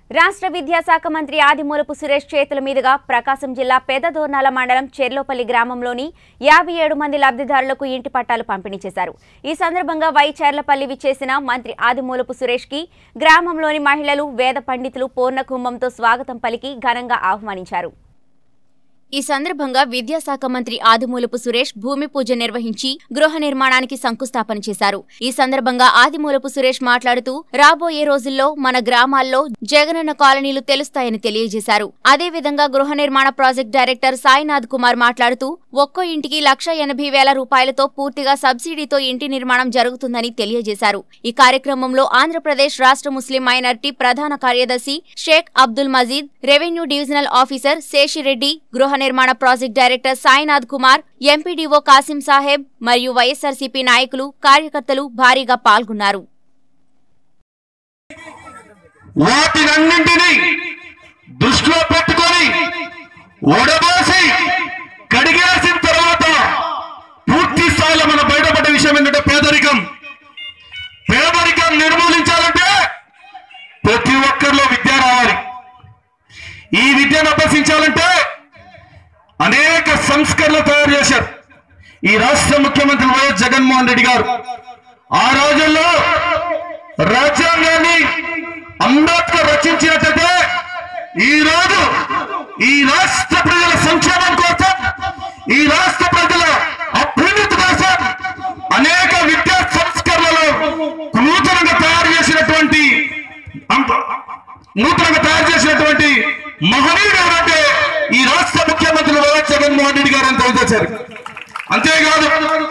రాష్ట్ర విద్యాశాఖ మంత్రి ఆదిమూలపు సురేష్ చేతుల మీదుగా ప్రకాశం జిల్లా పెద్దదోర్నాల మండలం చెర్లోపల్లి గ్రామంలోని యాభై ఏడు మంది లబ్ధిదారులకు ఇంటి పట్టాలు పంపిణీ చేశారు ఈ సందర్భంగా వై చెర్లపల్లి విచ్చేసిన మంత్రి ఆదిమూలపు సురేష్ కి గ్రామంలోని మహిళలు వేద పండితులు పూర్ణ కుంభంతో స్వాగతం పలికి ఘనంగా ఆహ్వానించారు ఈ సందర్భంగా విద్యాశాఖ మంత్రి ఆదిమూలపు సురేష్ భూమి పూజ నిర్వహించి గృహ నిర్మాణానికి శంకుస్థాపన చేశారు ఈ సందర్భంగా ఆదిమూలపు సురేష్ మాట్లాడుతూ రాబోయే రోజుల్లో మన గ్రామాల్లో జగనన్న కాలనీలు తెలుస్తాయని తెలియజేశారు అదేవిధంగా గృహ నిర్మాణ ప్రాజెక్ట్ డైరెక్టర్ సాయినాథ్ కుమార్ మాట్లాడుతూ ఒక్కో ఇంటికి లక్ష ఎనభై వేల రూపాయలతో పూర్తిగా సబ్సిడీతో ఇంటి నిర్మాణం జరుగుతుందని తెలియజేశారు ఈ కార్యక్రమంలో ఆంధ్రప్రదేశ్ రాష్ట్ర ముస్లిం మైనార్టీ ప్రధాన కార్యదర్శి Shaik Abdul Majeed revenue divisional officer Sheshireddy గృహ నిర్మాణ project director Sainath Kumar MPDO Kasim Saheb మరియు వైఎస్ఆర్సీపీ నాయకులు కార్యకర్తలు భారీగా పాల్గొన్నారు వాటినన్నింటినీ దృష్టిలో పెట్టుకొని ఓడబోసి కడిగేసిన తర్వాత పూర్తి స్థాయిలో మనం బయటపడ్డ విషయం ఏంటంటే పేదరికం పేదరికం నిర్మూలించాలంటే ప్రతి ఒక్కరిలో విద్య రావాలి ఈ విద్యను అభ్యసించాలంటే అనేక సంస్కరణలు తయారు చేశారు ఈ రాష్ట్ర ముఖ్యమంత్రి వైఎస్ జగన్మోహన్ రెడ్డి గారు ఆ రోజుల్లో రాజ్యాంగాన్ని అంబేద్కర్ రచించినట్లయితే ఈ రోజు ఈ రాష్ట్ర ప్రజల సంక్షేమం కోసం ఈ రాష్ట్ర ప్రజల అభ్యున్నతి కోసం అనేక విద్యా సంస్కరణలు నూతనంగా తయారు చేసినటువంటి అంత- నూతనంగా తయారు చేసినటువంటి మహనీయుడు ఎవరంటే ఈ రాష్ట్ర ముఖ్యమంత్రి వైఎస్ జగన్మోహన్ రెడ్డి గారు అని తెలియజేశారు అంతేకాదు